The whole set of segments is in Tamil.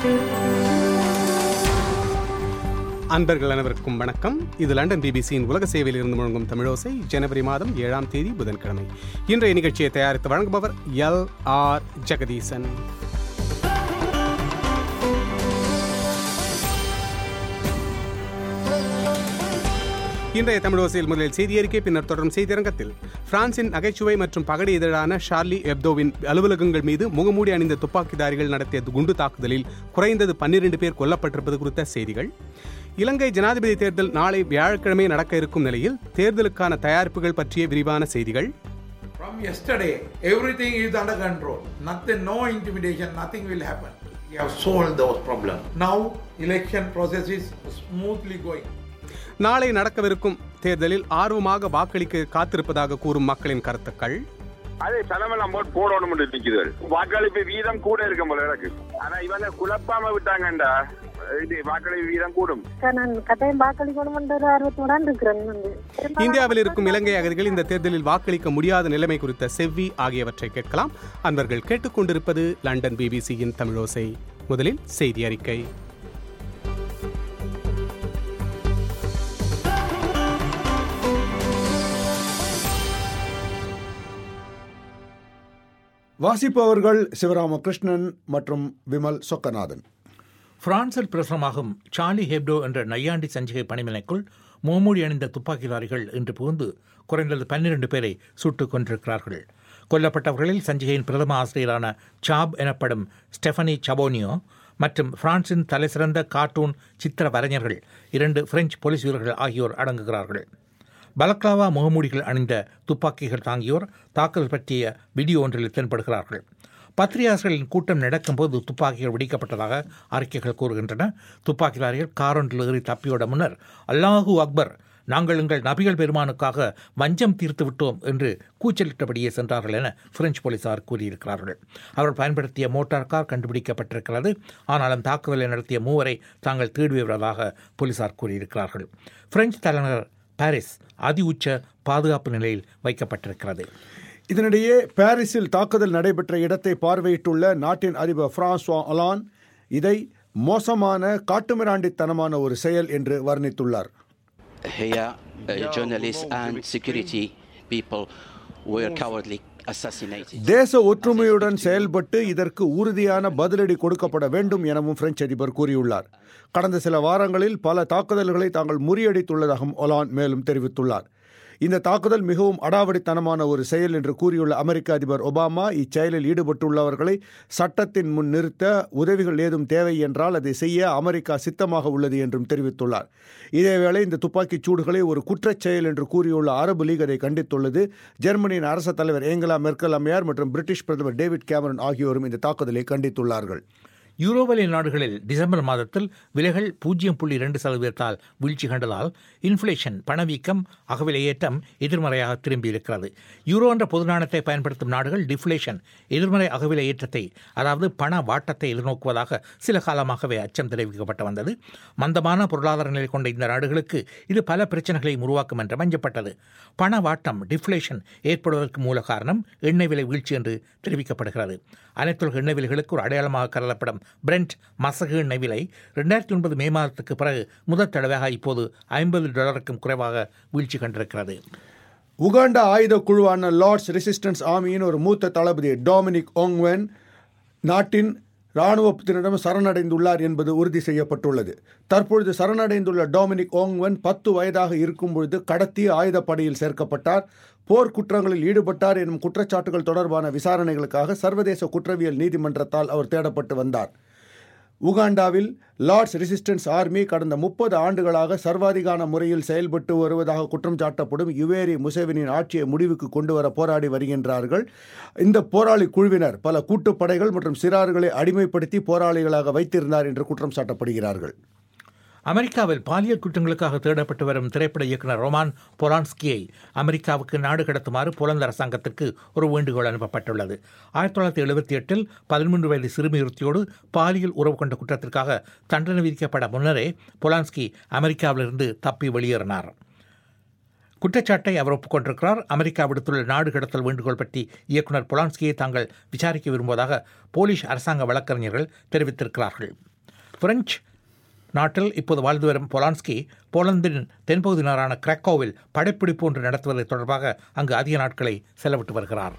அன்பர்கள் அனைவருக்கும் வணக்கம் இது லண்டன் பிபிசியின் உலக சேவையில் இருந்து முழங்கும் தமிழோசை ஜனவரி மாதம் ஏழாம் தேதி புதன்கிழமை இன்றைய நிகழ்ச்சியை தயாரித்து வழங்குபவர் எல் ஆர் ஜெகதீசன் இன்றைய தமிழோசையில் முதலில் செய்தி அறிக்கை பின்னர் தொடரும் செய்தியரங்கத்தில் பிரான்சின் நகைச்சுவை மற்றும் பகடி இதழான ஷார்லி எப்தோவின் அலுவலகங்கள் மீது முகமூடி அணிந்த துப்பாக்கிதாரிகள் நடத்திய குண்டு தாக்குதலில் குறைந்தது பன்னிரண்டு பேர் கொல்லப்பட்டிருப்பது குறித்த செய்திகள் இலங்கை ஜனாதிபதி தேர்தல் நாளை வியாழக்கிழமை நடக்க இருக்கும் நிலையில் தேர்தலுக்கான தயாரிப்புகள் பற்றிய விரிவான செய்திகள் From yesterday, everything is under control. Nothing, no intimidation, nothing will happen. We have solved those problems. Now, election process is smoothly going. நாளை நடக்கவிருக்கும் தேர்தலில் ஆர்வமாக வாக்களிக்க காத்திருப்பதாக கூறும் மக்களின் கருத்துக்கள் அதே சனமெல்லாம் போட்டு போடணும் நிக்குது வாக்களிப்பு வீதம் கூட இருக்கும் போல எனக்கு ஆனா இவங்க குழப்பாம விட்டாங்கண்டா இது வாக்களிப்பு வீதம் கூடும் சார் நான் கட்டாயம் வாக்களிக்கணும்ன்ற ஒரு ஆர்வத்தோட இருக்கிறேன் வந்து இந்தியாவில் இருக்கும் இலங்கை அகதிகள் இந்த தேர்தலில் வாக்களிக்க முடியாத நிலைமை குறித்த செவ்வி ஆகியவற்றை கேட்கலாம் அன்பர்கள் கேட்டுக்கொண்டிருப்பது லண்டன் பிபிசியின் தமிழோசை முதலில் செய்தி அறிக்கை வாசிப்பவர்கள் சிவராமகிருஷ்ணன் மற்றும் விமல் சொக்கநாதன் பிரான்சில் பிரசுரமாகும் சார்லி ஹெப்டோ என்ற நையாண்டி சஞ்சிகை பணிமனைக்குள் முகமூடி அணிந்த துப்பாக்கிதாரிகள் இன்று புகுந்து குறைந்தது பன்னிரண்டு பேரை சுட்டுக் கொண்டிருக்கிறார்கள் கொல்லப்பட்டவர்களில் சஞ்சிகையின் பிரதம ஆசிரியரான சாப் எனப்படும் ஸ்டெஃபனி சபோனியோ மற்றும் பிரான்சின் தலைசிறந்த கார்ட்டூன் சித்திர வரைஞர்கள் இரண்டு பிரெஞ்சு போலீஸ் வீரர்கள் ஆகியோர் அடங்குகிறார்கள் பலக்லாவா முகமூடிகள் அணிந்த துப்பாக்கிகள் தாங்கியோர் தாக்குதல் பற்றிய வீடியோ ஒன்றில் தென்படுகிறார்கள் பத்திரிகையாளர்களின் கூட்டம் நடக்கும்போது துப்பாக்கிகள் வெடிக்கப்பட்டதாக அறிக்கைகள் கூறுகின்றன துப்பாக்கிதாரிகள் காரொன்றில் ஏறி தப்பியோட முன்னர் அல்லாஹூ அக்பர் நாங்கள் எங்கள் நபிகள் பெருமானுக்காக வஞ்சம் தீர்த்து விட்டோம் என்று கூச்சலிட்டபடியே சென்றார்கள் என பிரெஞ்சு போலீசார் கூறியிருக்கிறார்கள் அவர்கள் பயன்படுத்திய மோட்டார் கார் கண்டுபிடிக்கப்பட்டிருக்கிறது ஆனாலும் தாக்குதலை நடத்திய மூவரை தாங்கள் தேடி வருவதாக போலீசார் கூறியிருக்கிறார்கள் பிரெஞ்சு தலைநகர் பாரிஸ் அதி உச்ச பாதுகாப்பு நிலையில் வைக்கப்பட்டிருக்கிறது இதனிடையே பாரிஸில் தாக்குதல் நடைபெற்ற இடத்தை பார்வையிட்டுள்ள நாட்டின் அதிபர் பிரான்சுவா அலான் இதை மோசமான காட்டுமிராண்டித்தனமான ஒரு செயல் என்று வர்ணித்துள்ளார் Here, uh, journalists and security people were cowardly assassinated. தேச ஒற்றுமையுடன் செயல்பட்டு இதற்கு உறுதியான பதிலடி கொடுக்கப்பட வேண்டும் எனவும் பிரெஞ்சு அதிபர் கூறியுள்ளார் கடந்த சில வாரங்களில் பல தாக்குதல்களை தாங்கள் முறியடித்துள்ளதாகவும் ஒலான் மேலும் தெரிவித்துள்ளார் இந்த தாக்குதல் மிகவும் அடாவடித்தனமான ஒரு செயல் என்று கூறியுள்ள அமெரிக்க அதிபர் ஒபாமா இச்செயலில் ஈடுபட்டுள்ளவர்களை சட்டத்தின் முன் நிறுத்த உதவிகள் ஏதும் தேவை என்றால் அதை செய்ய அமெரிக்கா சித்தமாக உள்ளது என்றும் தெரிவித்துள்ளார் இதேவேளை இந்த துப்பாக்கிச் சூடுகளை ஒரு குற்றச் செயல் என்று கூறியுள்ள அரபு லீக் அதை கண்டித்துள்ளது ஜெர்மனியின் அரச தலைவர் ஏங்கலா மெர்க்கல் அம்மையார் மற்றும் பிரிட்டிஷ் பிரதமர் டேவிட் கேமரன் ஆகியோரும் இந்த தாக்குதலை கண்டித்துள்ளார்கள் யூரோவலி நாடுகளில் டிசம்பர் மாதத்தில் விலைகள் பூஜ்ஜியம் புள்ளி இரண்டு சதவீதத்தால் வீழ்ச்சி கண்டதால் இன்ஃப்ளேஷன் பணவீக்கம் அகவிலையேற்றம் எதிர்மறையாக திரும்பியிருக்கிறது யூரோ என்ற பொது நாணயத்தை பயன்படுத்தும் நாடுகள் டிஃப்ளேஷன் எதிர்மறை அகவிலை ஏற்றத்தை அதாவது பண வாட்டத்தை எதிர்நோக்குவதாக சில காலமாகவே அச்சம் தெரிவிக்கப்பட்டு வந்தது மந்தமான பொருளாதார நிலை கொண்ட இந்த நாடுகளுக்கு இது பல பிரச்சனைகளை உருவாக்கும் என்று மஞ்சப்பட்டது பண வாட்டம் டிஃப்ளேஷன் ஏற்படுவதற்கு மூல காரணம் எண்ணெய் விலை வீழ்ச்சி என்று தெரிவிக்கப்படுகிறது அனைத்துலக எண்ணெய் விலைகளுக்கு ஒரு அடையாளமாக கருதப்படும் பிரெண்ட் மசகு எண்ணெய் விலை ரெண்டாயிரத்தி ஒன்பது மே மாதத்துக்கு பிறகு முதல் தடவையாக இப்போது ஐம்பது டாலருக்கும் குறைவாக வீழ்ச்சி கண்டிருக்கிறது உகாண்டா ஆயுத குழுவான லார்ட்ஸ் ரெசிஸ்டன்ஸ் ஆர்மியின் ஒரு மூத்த தளபதி டொமினிக் ஓங்வென் நாட்டின் இராணுவத்தினரிடம் சரணடைந்துள்ளார் என்பது உறுதி செய்யப்பட்டுள்ளது தற்பொழுது சரணடைந்துள்ள டொமினிக் ஓங்வென் பத்து வயதாக இருக்கும் பொழுது கடத்தி ஆயுதப்படையில் சேர்க்கப்பட்டார் போர் குற்றங்களில் ஈடுபட்டார் எனும் குற்றச்சாட்டுகள் தொடர்பான விசாரணைகளுக்காக சர்வதேச குற்றவியல் நீதிமன்றத்தால் அவர் தேடப்பட்டு வந்தார் உகாண்டாவில் லார்ட்ஸ் ரெசிஸ்டன்ஸ் ஆர்மி கடந்த முப்பது ஆண்டுகளாக சர்வாதிகார முறையில் செயல்பட்டு வருவதாக குற்றம் சாட்டப்படும் யுவேரி முசேவினின் ஆட்சியை முடிவுக்கு கொண்டு வர போராடி வருகின்றார்கள் இந்த போராளி குழுவினர் பல கூட்டுப்படைகள் மற்றும் சிறார்களை அடிமைப்படுத்தி போராளிகளாக வைத்திருந்தார் என்று குற்றம் சாட்டப்படுகிறார்கள் அமெரிக்காவில் பாலியல் குற்றங்களுக்காக தேடப்பட்டு வரும் திரைப்பட இயக்குனர் ரொமான் பொலான்ஸ்கியை அமெரிக்காவுக்கு நாடு கடத்துமாறு போலந்து அரசாங்கத்திற்கு ஒரு வேண்டுகோள் அனுப்பப்பட்டுள்ளது ஆயிரத்தி தொள்ளாயிரத்தி எழுபத்தி எட்டில் பதிமூன்று வயது சிறுமியுறுத்தியோடு பாலியல் உறவு கொண்ட குற்றத்திற்காக தண்டனை விதிக்கப்பட முன்னரே பொலான்ஸ்கி அமெரிக்காவிலிருந்து தப்பி வெளியேறினார் குற்றச்சாட்டை அவர் ஒப்புக்கொண்டிருக்கிறார் அமெரிக்கா விடுத்துள்ள நாடு கடத்தல் வேண்டுகோள் பற்றி இயக்குனர் பொலான்ஸ்கியை தாங்கள் விசாரிக்க விரும்புவதாக போலிஷ் அரசாங்க வழக்கறிஞர்கள் தெரிவித்திருக்கிறார்கள் பிரெஞ்சு நாட்டில் இப்போது வாழ்ந்து வரும் பொலான்ஸ்கி போலந்தின் தென்பகுதி நாடான கிராக்கோவில் படைப்பிடிப்பு ஒன்று நடத்துவது தொடர்பாக அங்கு அதிக நாட்களை செலவிட்டு வருகிறார்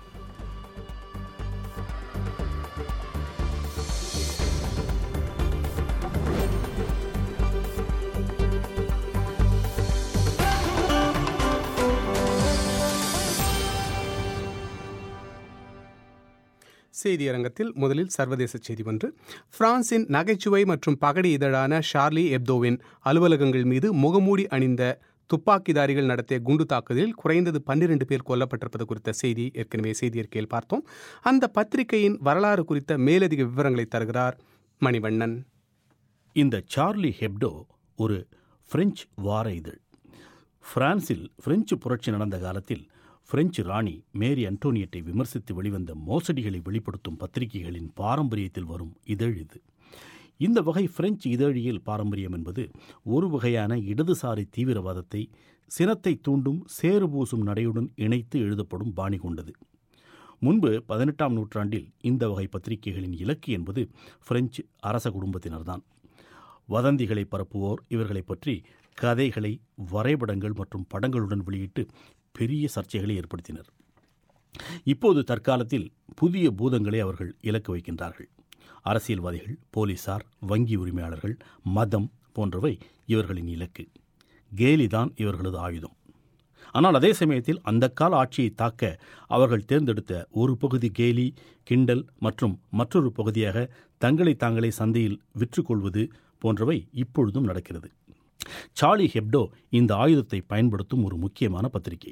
செய்தியரங்கத்தில் முதலில் சர்வதேச செய்தி ஒன்று பிரான்சின் நகைச்சுவை மற்றும் பகடி இதழான ஷார்லி எப்தோவின் அலுவலகங்கள் மீது முகமூடி அணிந்த துப்பாக்கிதாரிகள் நடத்திய குண்டு தாக்குதலில் குறைந்தது பன்னிரண்டு பேர் கொல்லப்பட்டிருப்பது குறித்த செய்தி ஏற்கனவே செய்தியறிக்கையில் பார்த்தோம் அந்த பத்திரிகையின் வரலாறு குறித்த மேலதிக விவரங்களை தருகிறார் மணிவண்ணன் இந்த சார்லி ஹெப்டோ ஒரு பிரெஞ்சு வார இதழ் பிரான்சில் பிரெஞ்சு புரட்சி நடந்த காலத்தில் பிரெஞ்சு ராணி மேரி அன்டோனியட்டை விமர்சித்து வெளிவந்த மோசடிகளை வெளிப்படுத்தும் பத்திரிகைகளின் பாரம்பரியத்தில் வரும் இதழ் இது இந்த வகை பிரெஞ்சு இதழியல் பாரம்பரியம் என்பது ஒரு வகையான இடதுசாரி தீவிரவாதத்தை சினத்தை தூண்டும் சேறு பூசும் நடையுடன் இணைத்து எழுதப்படும் பாணி கொண்டது முன்பு பதினெட்டாம் நூற்றாண்டில் இந்த வகை பத்திரிகைகளின் இலக்கு என்பது பிரெஞ்சு அரச குடும்பத்தினர்தான் வதந்திகளை பரப்புவோர் இவர்களைப் பற்றி கதைகளை வரைபடங்கள் மற்றும் படங்களுடன் வெளியிட்டு பெரிய சர்ச்சைகளை ஏற்படுத்தினர் இப்போது தற்காலத்தில் புதிய பூதங்களை அவர்கள் இலக்கு வைக்கின்றார்கள் அரசியல்வாதிகள் போலீசார் வங்கி உரிமையாளர்கள் மதம் போன்றவை இவர்களின் இலக்கு கேலிதான் இவர்களது ஆயுதம் ஆனால் அதே சமயத்தில் அந்த கால ஆட்சியை தாக்க அவர்கள் தேர்ந்தெடுத்த ஒரு பகுதி கேலி கிண்டல் மற்றும் மற்றொரு பகுதியாக தங்களை தாங்களே சந்தையில் விற்றுக்கொள்வது போன்றவை இப்பொழுதும் நடக்கிறது சார்லி ஹெப்டோ இந்த ஆயுதத்தை பயன்படுத்தும் ஒரு முக்கியமான பத்திரிகை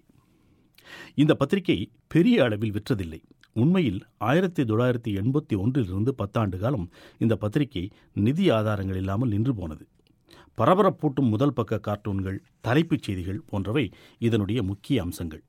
இந்த பத்திரிகை பெரிய அளவில் விற்றதில்லை உண்மையில் ஆயிரத்தி தொள்ளாயிரத்தி எண்பத்தி ஒன்றிலிருந்து பத்தாண்டு காலம் இந்த பத்திரிகை நிதி ஆதாரங்கள் இல்லாமல் நின்று போனது பரபரப்பூட்டும் முதல் பக்க கார்ட்டூன்கள் தலைப்புச் செய்திகள் போன்றவை இதனுடைய முக்கிய அம்சங்கள்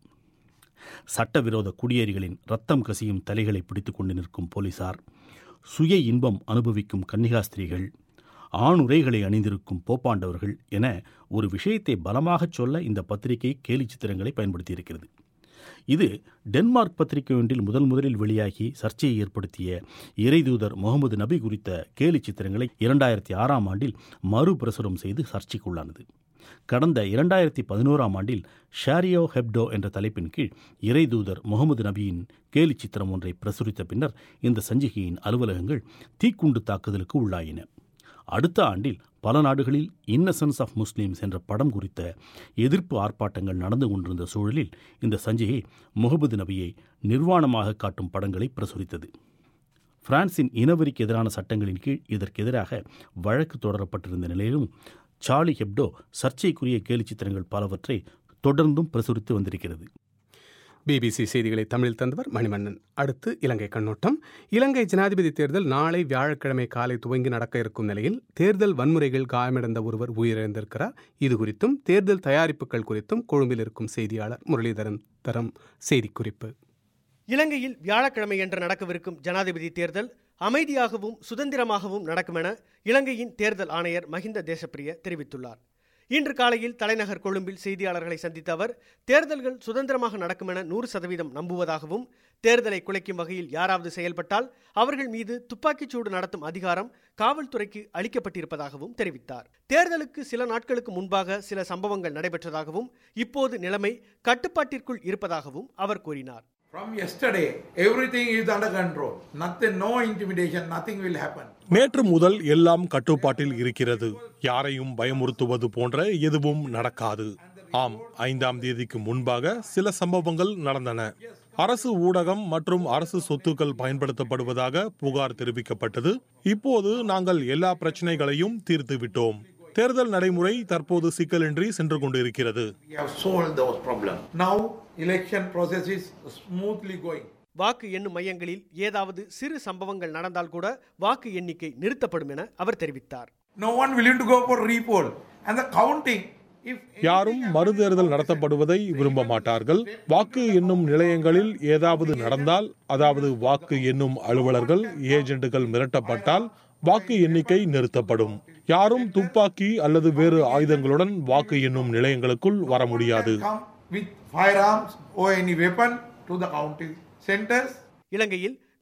சட்டவிரோத குடியேறிகளின் ரத்தம் கசியும் தலைகளை பிடித்துக் கொண்டு நிற்கும் போலீசார் சுய இன்பம் அனுபவிக்கும் கன்னிகாஸ்திரிகள் ஆணுரைகளை அணிந்திருக்கும் போப்பாண்டவர்கள் என ஒரு விஷயத்தை பலமாகச் சொல்ல இந்த பத்திரிகை கேலி சித்திரங்களை பயன்படுத்தியிருக்கிறது இது டென்மார்க் பத்திரிகை ஒன்றில் முதல் முதலில் வெளியாகி சர்ச்சையை ஏற்படுத்திய இறைதூதர் முகமது நபி குறித்த கேலி சித்திரங்களை இரண்டாயிரத்தி ஆறாம் ஆண்டில் மறுபிரசுரம் செய்து சர்ச்சைக்குள்ளானது கடந்த இரண்டாயிரத்தி பதினோராம் ஆண்டில் ஷாரியோ ஹெப்டோ என்ற தலைப்பின் கீழ் இறைதூதர் முகமது நபியின் கேலி சித்திரம் ஒன்றை பிரசுரித்த பின்னர் இந்த சஞ்சிகையின் அலுவலகங்கள் தீக்குண்டு தாக்குதலுக்கு உள்ளாயின அடுத்த ஆண்டில் பல நாடுகளில் இன்னசென்ஸ் ஆஃப் முஸ்லீம்ஸ் என்ற படம் குறித்த எதிர்ப்பு ஆர்ப்பாட்டங்கள் நடந்து கொண்டிருந்த சூழலில் இந்த சஞ்சிகை முகமது நபியை நிர்வாணமாக காட்டும் படங்களை பிரசுரித்தது பிரான்சின் இனவெறிக்கு எதிரான சட்டங்களின் கீழ் இதற்கு எதிராக வழக்கு தொடரப்பட்டிருந்த நிலையிலும் சார்லி ஹெப்டோ சர்ச்சைக்குரிய கேலி சித்திரங்கள் பலவற்றை தொடர்ந்தும் பிரசுரித்து வந்திருக்கிறது பிபிசி செய்திகளை தமிழில் தந்தவர் மணிமன்னன் அடுத்து இலங்கை கண்ணோட்டம் இலங்கை ஜனாதிபதி தேர்தல் நாளை வியாழக்கிழமை காலை துவங்கி நடக்க இருக்கும் நிலையில் தேர்தல் வன்முறைகள் காயமடைந்த ஒருவர் உயிரிழந்திருக்கிறார் இது குறித்தும் தேர்தல் தயாரிப்புகள் குறித்தும் கொழும்பில் இருக்கும் செய்தியாளர் முரளிதரன் தரம் செய்திக்குறிப்பு இலங்கையில் வியாழக்கிழமையன்று நடக்கவிருக்கும் ஜனாதிபதி தேர்தல் அமைதியாகவும் சுதந்திரமாகவும் நடக்கும் என இலங்கையின் தேர்தல் ஆணையர் மஹிந்த தேசப்பிரிய தெரிவித்துள்ளார் இன்று காலையில் தலைநகர் கொழும்பில் செய்தியாளர்களை சந்தித்த அவர் தேர்தல்கள் சுதந்திரமாக நடக்கும் என நூறு சதவீதம் நம்புவதாகவும் தேர்தலை குலைக்கும் வகையில் யாராவது செயல்பட்டால் அவர்கள் மீது துப்பாக்கிச்சூடு நடத்தும் அதிகாரம் காவல்துறைக்கு அளிக்கப்பட்டிருப்பதாகவும் தெரிவித்தார் தேர்தலுக்கு சில நாட்களுக்கு முன்பாக சில சம்பவங்கள் நடைபெற்றதாகவும் இப்போது நிலைமை கட்டுப்பாட்டிற்குள் இருப்பதாகவும் அவர் கூறினார் From yesterday, everything is under control. Nothing, no intimidation, nothing will happen. நேற்று முதல் எல்லாம் கட்டுப்பாட்டில் இருக்கிறது யாரையும் பயமுறுத்துவது போன்ற எதுவும் நடக்காது ஆம் ஐந்தாம் தேதிக்கு முன்பாக சில சம்பவங்கள் நடந்தன அரசு ஊடகம் மற்றும் அரசு சொத்துக்கள் பயன்படுத்தப்படுவதாக புகார் தெரிவிக்கப்பட்டது இப்போது நாங்கள் எல்லா பிரச்சனைகளையும் தீர்த்து விட்டோம் தேர்தல் நடைமுறை தற்போது சிக்கலின்றி சென்று கொண்டிருக்கிறது We have solved those problems. Now, election process is smoothly going. வாக்கு எண்ணும் மையங்களில் ஏதாவது சிறு சம்பவங்கள் நடந்தால் கூட வாக்கு எண்ணிக்கை நிறுத்தப்படும் என அவர் தெரிவித்தார் No one willing to go for repoll. And the counting, if யாரும் மறுதேர்தல் நடத்தப்படுவதை விரும்ப மாட்டார்கள் வாக்கு எண்ணும் நிலையங்களில் ஏதாவது நடந்தால் அதாவது வாக்கு எண்ணும் அலுவலர்கள் ஏஜென்ட்டுகள் மிரட்டப்பட்டால் வாக்கு எண்ணிக்கை நிறுத்தப்படும் யாரும் துப்பாக்கி அல்லது வேறு ஆயுதங்களுடன் வாக்கு எண்ணும் நிலையங்களுக்குள் வர முடியாது come with firearms or any weapon to the counting centers, இலங்கையில்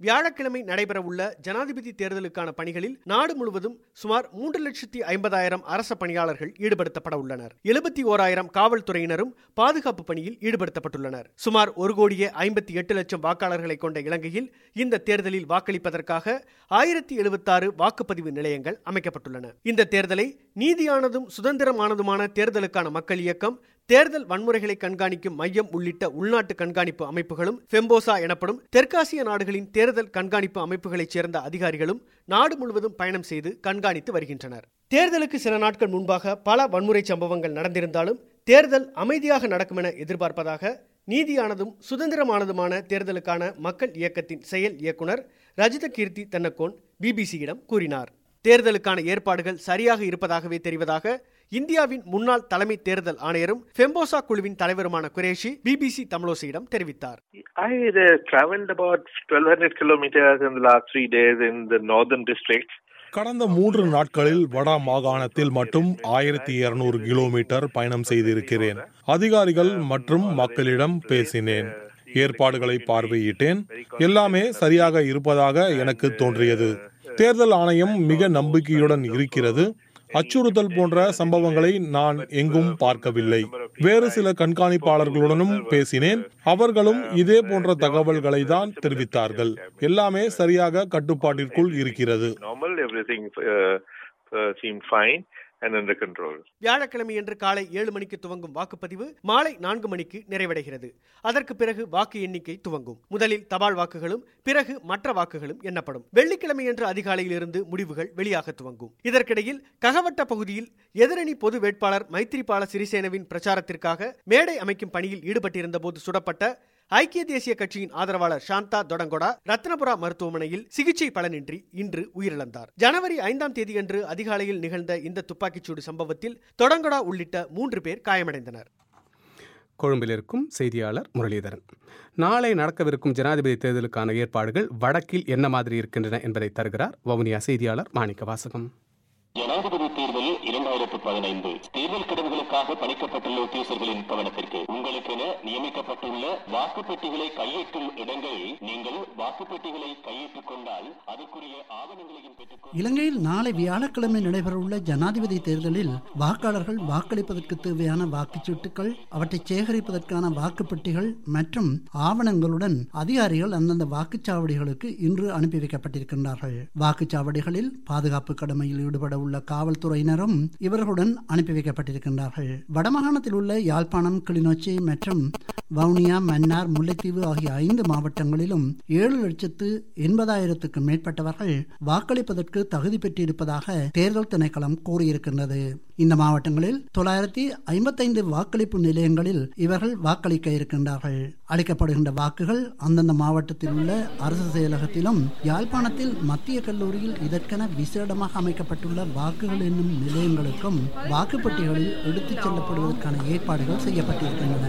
வியாழக்கிழமை நடைபெறவுள்ள ஜனாதிபதி தேர்தலுக்கான பணிகளில் நாடு முழுவதும் சுமார் மூன்று லட்சத்தி ஐம்பதாயிரம் அரச பணியாளர்கள் ஈடுபடுத்தப்பட உள்ளனர் எழுபத்தி ஓராயிரம் காவல்துறையினரும் பாதுகாப்பு பணியில் ஈடுபடுத்தப்பட்டுள்ளனர் சுமார் ஒரு கோடியே ஐம்பத்தி எட்டு லட்சம் வாக்காளர்களை கொண்ட இலங்கையில் இந்த தேர்தலில் வாக்களிப்பதற்காக ஆயிரத்தி எழுபத்தாறு வாக்குப்பதிவு நிலையங்கள் அமைக்கப்பட்டுள்ளன இந்த தேர்தலை நீதியானதும் சுதந்திரமானதுமான தேர்தலுக்கான மக்கள் இயக்கம் தேர்தல் வன்முறைகளை கண்காணிக்கும் மையம் உள்ளிட்ட உள்நாட்டு கண்காணிப்பு அமைப்புகளும் ஃபெம்போசா எனப்படும் தெற்காசிய நாடுகளின் தேர்தல் கண்காணிப்பு அமைப்புகளைச் சேர்ந்த அதிகாரிகளும் நாடு முழுவதும் பயணம் செய்து கண்காணித்து வருகின்றனர் தேர்தலுக்கு சில நாட்கள் முன்பாக பல வன்முறை சம்பவங்கள் நடந்திருந்தாலும் தேர்தல் அமைதியாக நடக்கும் என எதிர்பார்ப்பதாக நீதியானதும் சுதந்திரமானதுமான தேர்தலுக்கான மக்கள் இயக்கத்தின் செயல் இயக்குனர் ரஜித கீர்த்தி தென்னக்கோன் பிபிசியிடம் கூறினார் தேர்தலுக்கான ஏற்பாடுகள் சரியாக இருப்பதாகவே தெரிவதாக இந்தியாவின் முன்னாள் தலைமை தேர்தல் ஆணையரும் ஃபெம்போசா குழுவின் தலைவருமான குரேஷி பிபிசி தமிழோசியிடம் தெரிவித்தார் I uh, traveled about 1200 kilometers in the last three days in the northern districts. கடந்த மூன்று நாட்களில் வட மாகாணத்தில் மட்டும் ஆயிரத்தி இருநூறு கிலோமீட்டர் பயணம் செய்திருக்கிறேன் அதிகாரிகள் மற்றும் மக்களிடம் பேசினேன் ஏற்பாடுகளை பார்வையிட்டேன் எல்லாமே சரியாக இருப்பதாக எனக்கு தோன்றியது தேர்தல் ஆணையம் மிக நம்பிக்கையுடன் இருக்கிறது அச்சுறுத்தல் போன்ற சம்பவங்களை நான் எங்கும் பார்க்கவில்லை வேறு சில கண்காணிப்பாளர்களுடனும் பேசினேன் அவர்களும் இதே போன்ற தகவல்களை தான் தெரிவித்தார்கள் எல்லாமே சரியாக கட்டுப்பாட்டிற்குள் இருக்கிறது Normal, everything uh, uh, seemed fine and under control. வியாழக்கிழமையன்று காலை ஏழு மணிக்கு துவங்கும் வாக்குப்பதிவு மாலை நான்கு மணிக்கு நிறைவடைகிறது அதற்கு பிறகு வாக்கு எண்ணிக்கை துவங்கும் முதலில் தபால் வாக்குகளும் பிறகு மற்ற வாக்குகளும் எண்ணப்படும் வெள்ளிக்கிழமையன்று அதிகாலையில் இருந்து முடிவுகள் வெளியாக துவங்கும் இதற்கிடையில் ககவட்ட பகுதியில் எதிரணி பொது வேட்பாளர் மைத்ரிபால சிறிசேனவின் பிரச்சாரத்திற்காக மேடை அமைக்கும் பணியில் ஈடுபட்டிருந்த போது சுடப்பட்ட ஐக்கிய தேசிய கட்சியின் ஆதரவாளர் சாந்தா தொடங்கொடா ரத்னபுரா மருத்துவமனையில் சிகிச்சை பலனின்றி இன்று உயிரிழந்தார் ஜனவரி ஐந்தாம் தேதியன்று அதிகாலையில் நிகழ்ந்த இந்த துப்பாக்கிச்சூடு சம்பவத்தில் தொடங்கொடா உள்ளிட்ட மூன்று பேர் காயமடைந்தனர் கொழும்பில் இருக்கும் செய்தியாளர் முரளிதரன் நாளை நடக்கவிருக்கும் ஜனாதிபதி தேர்தலுக்கான ஏற்பாடுகள் வடக்கில் என்ன மாதிரி இருக்கின்றன என்பதை தருகிறார் வவுனியா செய்தியாளர் மாணிக்க வாசகம் ஜனாதிபதி தேர்தல் இரண்டாயிரத்து பதினைந்து தேர்தல் கடவுகளுக்காக பணிக்கப்பட்டுள்ள உத்தியோகர்களின் கவனத்திற்கு உங்களுக்கென நியமிக்கப்பட்டுள்ள வாக்குப்பெட்டிகளை கையேற்றும் இடங்களில் நீங்கள் வாக்குப்பெட்டிகளை கையேற்றுக் கொண்டால் அதற்குரிய ஆவணங்களையும் பெற்றுக் இலங்கையில் நாளை வியாழக்கிழமை நடைபெறவுள்ள ஜனாதிபதி தேர்தலில் வாக்காளர்கள் வாக்களிப்பதற்கு தேவையான வாக்குச்சீட்டுகள் அவற்றை சேகரிப்பதற்கான வாக்குப்பெட்டிகள் மற்றும் ஆவணங்களுடன் அதிகாரிகள் அந்தந்த வாக்குச்சாவடிகளுக்கு இன்று அனுப்பி வைக்கப்பட்டிருக்கின்றார்கள் வாக்குச்சாவடிகளில் பாதுகாப்பு கடமையில் ஈடுபட உள்ள காவல்துறையினரும் இவர்களுடன் அனுப்பி வைக்கப்பட்டிருக்கின்றார்கள் வடமாகாணத்தில் உள்ள யாழ்ப்பாணம் கிளிநொச்சி மற்றும் வவுனியா மன்னார் முல்லைத்தீவு ஆகிய ஐந்து மாவட்டங்களிலும் ஏழு லட்சத்து எண்பதாயிரத்துக்கும் மேற்பட்டவர்கள் வாக்களிப்பதற்கு தகுதி பெற்றிருப்பதாக தேர்தல் திணைக்களம் கூறியிருக்கின்றது இந்த மாவட்டங்களில் தொள்ளாயிரத்தி ஐம்பத்தைந்து வாக்களிப்பு நிலையங்களில் இவர்கள் வாக்களிக்க இருக்கின்றார்கள் அளிக்கப்படுகின்ற வாக்குகள் அந்தந்த மாவட்டத்தில் உள்ள அரசு செயலகத்திலும் யாழ்ப்பாணத்தில் மத்திய கல்லூரியில் இதற்கென விசேடமாக அமைக்கப்பட்டுள்ள வாக்குகள் என்னும் நிலையங்களுக்கும் வாக்குப்பட்டிகளில் எடுத்துச் செல்லப்படுவதற்கான ஏற்பாடுகள் செய்யப்பட்டிருக்கின்றன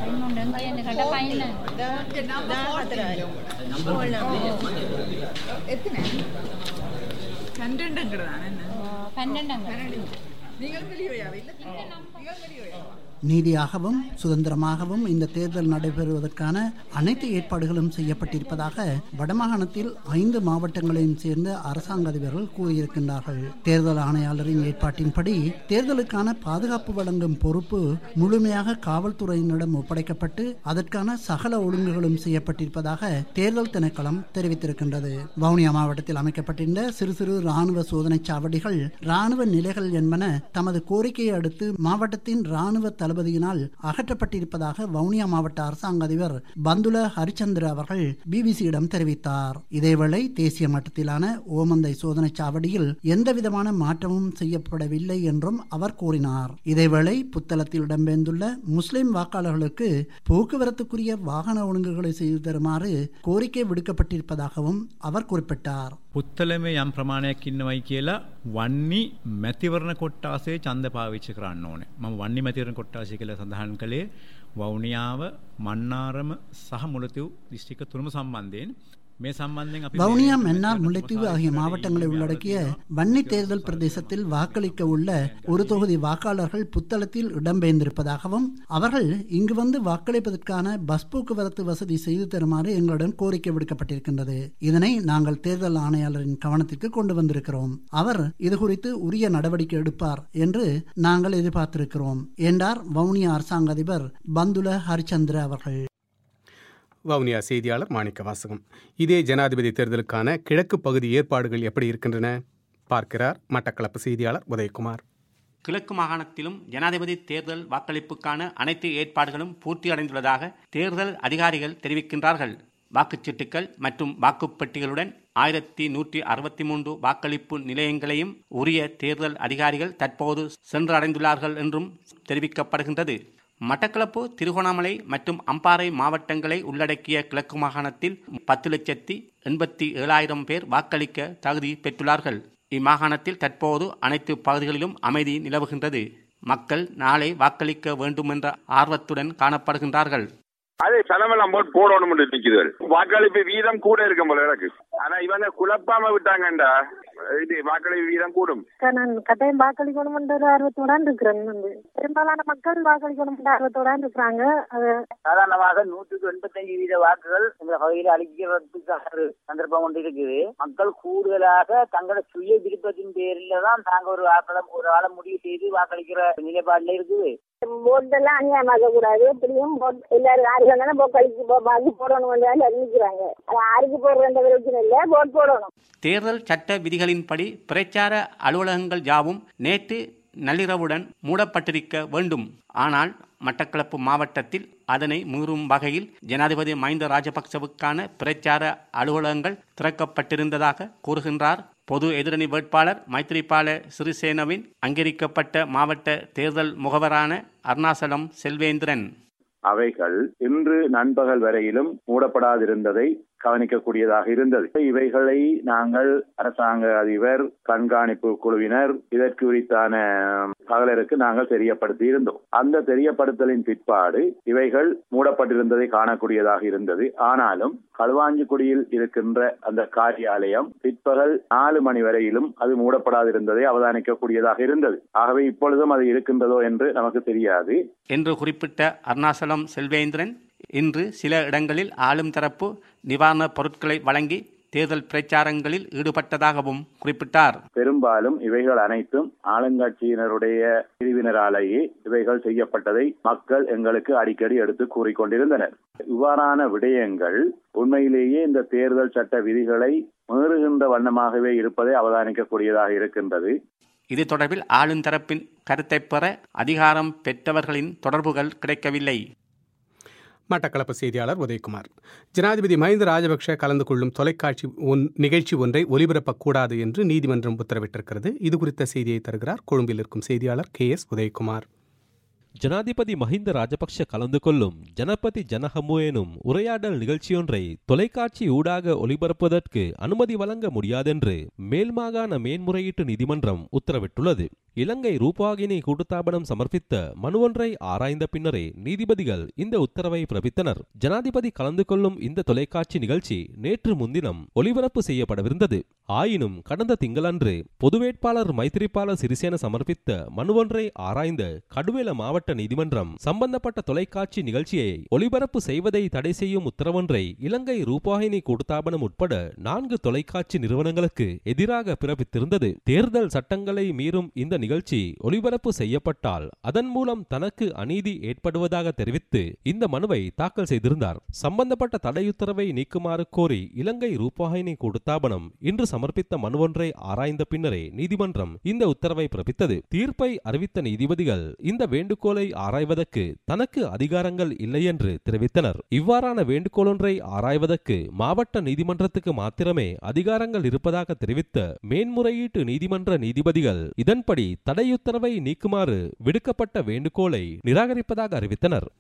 நீதியாகவும் சுதந்திரமாகவும் இந்த தேர்தல் நடைபெறுவதற்கான அனைத்து ஏற்பாடுகளும் செய்யப்பட்டிருப்பதாக வடமாகாணத்தில் ஐந்து மாவட்டங்களையும் சேர்ந்த அரசாங்க அதிபர்கள் கூறியிருக்கின்றார்கள் தேர்தல் ஆணையாளரின் ஏற்பாட்டின்படி தேர்தலுக்கான பாதுகாப்பு வழங்கும் பொறுப்பு முழுமையாக காவல்துறையினரிடம் ஒப்படைக்கப்பட்டு அதற்கான சகல ஒழுங்குகளும் செய்யப்பட்டிருப்பதாக தேர்தல் திணைக்களம் தெரிவித்திருக்கின்றது வவுனியா மாவட்டத்தில் அமைக்கப்பட்டிருந்த சிறு சிறு ராணுவ சோதனை சாவடிகள் ராணுவ நிலைகள் என்பன தமது கோரிக்கையை அடுத்து மாவட்டத்தின் ராணுவ தளபதியினால் அகற்றப்பட்டிருப்பதாக வவுனியா மாவட்ட அரசாங்க அதிபர் பந்துல ஹரிச்சந்திர அவர்கள் பிபிசியிடம் தெரிவித்தார் இதேவேளை தேசிய மட்டத்திலான ஓமந்தை சோதனை சாவடியில் எந்தவிதமான மாற்றமும் செய்யப்படவில்லை என்றும் அவர் கூறினார் இதேவேளை புத்தளத்தில் இடம்பெயர்ந்துள்ள முஸ்லிம் வாக்காளர்களுக்கு போக்குவரத்துக்குரிய வாகன ஒழுங்குகளை செய்து தருமாறு கோரிக்கை விடுக்கப்பட்டிருப்பதாகவும் அவர் குறிப்பிட்டார் පුත්තලමේ යම් ප්‍රමාණයක් ඉන්නවයි කියලා වන්නි මැතිවරණ කොට්ටාසේ චන්ද පාවිච්චි කරන්න ඕනේ මම වන්නි මැතිවරණ කොට්ටාසය කියලා සඳහන් කළේ වවුනියාව මන්නාරම සහ මුලතිව් දිස්ත්‍රික්ක තුනම සම්බන්ධයෙන් මේ සම්බන්ධයෙන් අපි வவுனியா மன்னார் முல்லைத்தீவு ஆகிய மாவட்டங்களை உள்ளடக்கிய வன்னி தேர்தல் பிரதேசத்தில் வாக்களிக்க உள்ள ஒரு தொகுதி வாக்காளர்கள் புத்தளத்தில் இடம்பெயர்ந்திருப்பதாகவும் அவர்கள் இங்கு வந்து வாக்களிப்பதற்கான பஸ் போக்குவரத்து வசதி செய்து தருமாறு எங்களுடன் கோரிக்கை விடுக்கப்பட்டிருக்கின்றது இதனை நாங்கள் தேர்தல் ஆணையாளரின் கவனத்திற்கு கொண்டு வந்திருக்கிறோம் அவர் இது குறித்து உரிய நடவடிக்கை எடுப்பார் என்று நாங்கள் எதிர்பார்த்திருக்கிறோம் என்றார் வவுனியா அரசாங்க அதிபர் பந்துல ஹரிச்சந்திர அவர்கள் வவுனியா செய்தியாளர் மாணிக்க வாசகம் இதே ஜனாதிபதி தேர்தலுக்கான கிழக்கு பகுதி ஏற்பாடுகள் எப்படி இருக்கின்றன பார்க்கிறார் மட்டக்களப்பு செய்தியாளர் உதயகுமார் கிழக்கு மாகாணத்திலும் ஜனாதிபதி தேர்தல் வாக்களிப்புக்கான அனைத்து ஏற்பாடுகளும் பூர்த்தியடைந்துள்ளதாக தேர்தல் அதிகாரிகள் தெரிவிக்கின்றார்கள் வாக்குச்சீட்டுகள் மற்றும் வாக்குப்பெட்டிகளுடன் ஆயிரத்தி நூற்றி அறுபத்தி மூன்று வாக்களிப்பு நிலையங்களையும் உரிய தேர்தல் அதிகாரிகள் தற்போது சென்றடைந்துள்ளார்கள் என்றும் தெரிவிக்கப்படுகின்றது மட்டக்களப்பு திருகோணாமலை மற்றும் அம்பாறை மாவட்டங்களை உள்ளடக்கிய கிழக்கு மாகாணத்தில் பத்து லட்சத்தி எண்பத்தி ஏழாயிரம் பேர் வாக்களிக்க தகுதி பெற்றுள்ளார்கள் இம்மாகாணத்தில் தற்போது அனைத்து பகுதிகளிலும் அமைதி நிலவுகின்றது மக்கள் நாளை வாக்களிக்க வேண்டுமென்ற ஆர்வத்துடன் காணப்படுகின்றார்கள் அது சனமெல்லாம் போட்டு போடணும் நிக்குது வாக்களிப்பு வீதம் கூட இருக்கும் போல எனக்கு ஆனா இவங்க குழப்பாம விட்டாங்கண்டா இது வாக்களிப்பு வீதம் கூடும் அக்கா, நான் கட்டாயம் வாக்களிக்கணும்ன்ற ஒரு ஆர்வத்தோட இருக்கிறேன் வந்து பெரும்பாலான மக்கள் வாக்களிக்கணும்ன்ற ஆர்வத்தோட இருக்கிறாங்க அது சாதாரணமாக நூற்றுக்கு எண்பத்தஞ்சு வீத வாக்குகள் இந்த பகுதியில் அளிக்கிறதுக்கான ஒரு சந்தர்ப்பம் ஒன்று இருக்குது மக்கள் கூடுதலாக தங்களோட சுய விருப்பத்தின் பேரில் தான் தாங்க ஒரு வாக்களம் ஒரு ஆளை முடிவு செய்து வாக்களிக்கிற நிலைப்பாடுல இருக்குது போட்டெல்லாம் அநியாயமாக்க கூடாது எப்படியும் போட் எல்லாரும் யாருக்கு வந்தாலும் போட் கழிச்சு போ பாக்கி போடணும் வந்து அறிவிக்கிறாங்க அது யாருக்கு போடுற பிரச்சனை இல்லை போட் போடணும் தேர்தல் சட்ட விதிகளின்படி பிரச்சார அலுவலகங்கள் யாவும் நேற்று நள்ளிரவுடன் மூடப்பட்டிருக்க வேண்டும் ஆனால் மட்டக்களப்பு மாவட்டத்தில் அதனை மீறும் வகையில் ஜனாதிபதி மஹிந்த ராஜபக்சவுக்கான பிரச்சார அலுவலகங்கள் திறக்கப்பட்டிருந்ததாக கூறுகின்றார் பொது எதிரணி வேட்பாளர் மைத்ரிபால சிறிசேனவின் அங்கீகரிக்கப்பட்ட மாவட்ட தேர்தல் முகவரான அருணாசலம் செல்வேந்திரன் அவைகள் இன்று நண்பகல் வரையிலும் மூடப்படாதிருந்ததை கவனிக்கக்கூடியதாக இருந்தது இவைகளை நாங்கள் அரசாங்க அதிபர் கண்காணிப்பு குழுவினர் இதற்கு உரித்தான பகலருக்கு நாங்கள் தெரியப்படுத்தி இருந்தோம் அந்த தெரியப்படுத்தலின் பிற்பாடு இவைகள் மூடப்பட்டிருந்ததை காணக்கூடியதாக இருந்தது ஆனாலும் களுவாஞ்சிக்குடியில் இருக்கின்ற அந்த காரியாலயம் பிற்பகல் நாலு மணி வரையிலும் அது மூடப்படாதிருந்ததை அவதானிக்கக்கூடியதாக இருந்தது ஆகவே இப்பொழுதும் அது இருக்கின்றதோ என்று நமக்கு தெரியாது என்று குறிப்பிட்ட அருணாசலம் செல்வேந்திரன் இன்று சில இடங்களில் ஆளும் தரப்பு நிவாரணப் பொருட்களை வழங்கி தேர்தல் பிரச்சாரங்களில் ஈடுபட்டதாகவும் குறிப்பிட்டார் பெரும்பாலும் இவைகள் அனைத்தும் ஆளுங்கட்சியினருடைய பிரிவினராலேயே இவைகள் செய்யப்பட்டதை மக்கள் எங்களுக்கு அடிக்கடி எடுத்து கூறிக்கொண்டிருந்தனர் இவ்வாறான விடயங்கள் உண்மையிலேயே இந்த தேர்தல் சட்ட விதிகளை மீறுகின்ற வண்ணமாகவே இருப்பதை அவதானிக்கக்கூடியதாக இருக்கின்றது இது தொடர்பில் ஆளும் தரப்பின் கருத்தை பெற அதிகாரம் பெற்றவர்களின் தொடர்புகள் கிடைக்கவில்லை மட்டக்களப்பு செய்தியாளர் உதயகுமார் ஜனாதிபதி மஹிந்த ராஜபக்ஷ கலந்து கொள்ளும் தொலைக்காட்சி ஒன் நிகழ்ச்சி ஒன்றை ஒலிபரப்பக்கூடாது என்று நீதிமன்றம் உத்தரவிட்டிருக்கிறது இது குறித்த செய்தியை தருகிறார் கொழும்பில் இருக்கும் செய்தியாளர் கே எஸ் உதயகுமார் ஜனாதிபதி மஹிந்த ராஜபக்ஷ கலந்து கொள்ளும் ஜனபதி ஜனஹமு எனும் உரையாடல் நிகழ்ச்சியொன்றை தொலைக்காட்சி ஊடாக ஒளிபரப்புவதற்கு அனுமதி வழங்க முடியாதென்று மேல்மாகாண மேன்முறையீட்டு நீதிமன்றம் உத்தரவிட்டுள்ளது இலங்கை ரூபாகினி கூட்டுத்தாபனம் சமர்ப்பித்த மனுவொன்றை ஆராய்ந்த பின்னரே நீதிபதிகள் இந்த உத்தரவை பிறப்பித்தனர் ஜனாதிபதி கலந்து கொள்ளும் இந்த தொலைக்காட்சி நிகழ்ச்சி நேற்று முன்தினம் ஒளிபரப்பு செய்யப்படவிருந்தது ஆயினும் கடந்த திங்களன்று பொது வேட்பாளர் மைத்திரிபால சிறிசேன சமர்ப்பித்த மனுவொன்றை ஆராய்ந்த கடுவேல மாவட்ட நீதிமன்றம் சம்பந்தப்பட்ட தொலைக்காட்சி நிகழ்ச்சியை ஒளிபரப்பு செய்வதை தடை செய்யும் உத்தரவொன்றை இலங்கை ரூபாயினி கூட்டுத்தாபனம் உட்பட நான்கு தொலைக்காட்சி நிறுவனங்களுக்கு எதிராக பிறப்பித்திருந்தது தேர்தல் சட்டங்களை மீறும் இந்த நிகழ்ச்சி ஒளிபரப்பு செய்யப்பட்டால் அதன் மூலம் தனக்கு அநீதி ஏற்படுவதாக தெரிவித்து இந்த மனுவை தாக்கல் செய்திருந்தார் சம்பந்தப்பட்ட தடையுத்தரவை நீக்குமாறு கோரி இலங்கை ரூபாயினி கூட்டுத்தாபனம் இன்று சமர்ப்பித்த மனுவொன்றை ஆராய்ந்த பின்னரே நீதிமன்றம் இந்த உத்தரவை பிறப்பித்தது தீர்ப்பை அறிவித்த நீதிபதிகள் இந்த வேண்டுகோளை ஆராய்வதற்கு தனக்கு அதிகாரங்கள் இல்லை என்று தெரிவித்தனர் இவ்வாறான வேண்டுகோளொன்றை ஆராய்வதற்கு மாவட்ட நீதிமன்றத்துக்கு மாத்திரமே அதிகாரங்கள் இருப்பதாக தெரிவித்த மேன்முறையீட்டு நீதிமன்ற நீதிபதிகள் இதன்படி தடையுத்தரவை நீக்குமாறு விடுக்கப்பட்ட வேண்டுகோளை நிராகரிப்பதாக அறிவித்தனர்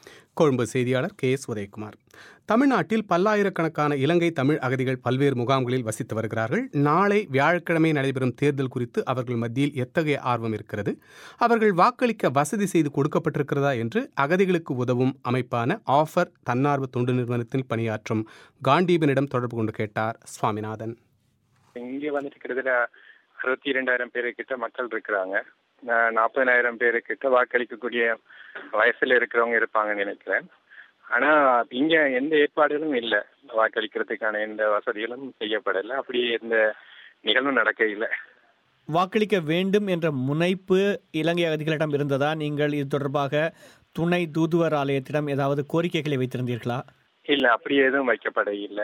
கொழும்பு செய்தியாளர் கே எஸ் உதயகுமார் தமிழ்நாட்டில் பல்லாயிரக்கணக்கான இலங்கை தமிழ் அகதிகள் பல்வேறு முகாம்களில் வசித்து வருகிறார்கள் நாளை வியாழக்கிழமை நடைபெறும் தேர்தல் குறித்து அவர்கள் மத்தியில் எத்தகைய ஆர்வம் இருக்கிறது அவர்கள் வாக்களிக்க வசதி செய்து கொடுக்கப்பட்டிருக்கிறதா என்று அகதிகளுக்கு உதவும் அமைப்பான ஆஃபர் தன்னார்வ தொண்டு நிறுவனத்தில் பணியாற்றும் காண்டீபனிடம் தொடர்பு கொண்டு கேட்டார் சுவாமிநாதன் இங்கே வந்துட்டு கிட்டத்தட்ட அறுபத்தி இரண்டாயிரம் பேரு கிட்ட மக்கள் இருக்கிறாங்க நாற்பதாயிரம் பேரு கிட்ட வாக்களிக்கக்கூடிய வயசுல இருக்கிறவங்க இருப்பாங்கன்னு நினைக்கிறேன் ஆனா இங்க எந்த ஏற்பாடுகளும் இல்லை வாக்களிக்கிறதுக்கான எந்த வசதிகளும் செய்யப்படலை அப்படி எந்த நிகழ்வும் நடக்க இல்லை வாக்களிக்க வேண்டும் என்ற முனைப்பு இலங்கை அகதிகளிடம் இருந்ததா நீங்கள் இது தொடர்பாக துணை தூதுவர் ஆலயத்திடம் ஏதாவது கோரிக்கைகளை வைத்திருந்தீர்களா இல்ல அப்படி எதுவும் வைக்கப்பட இல்லை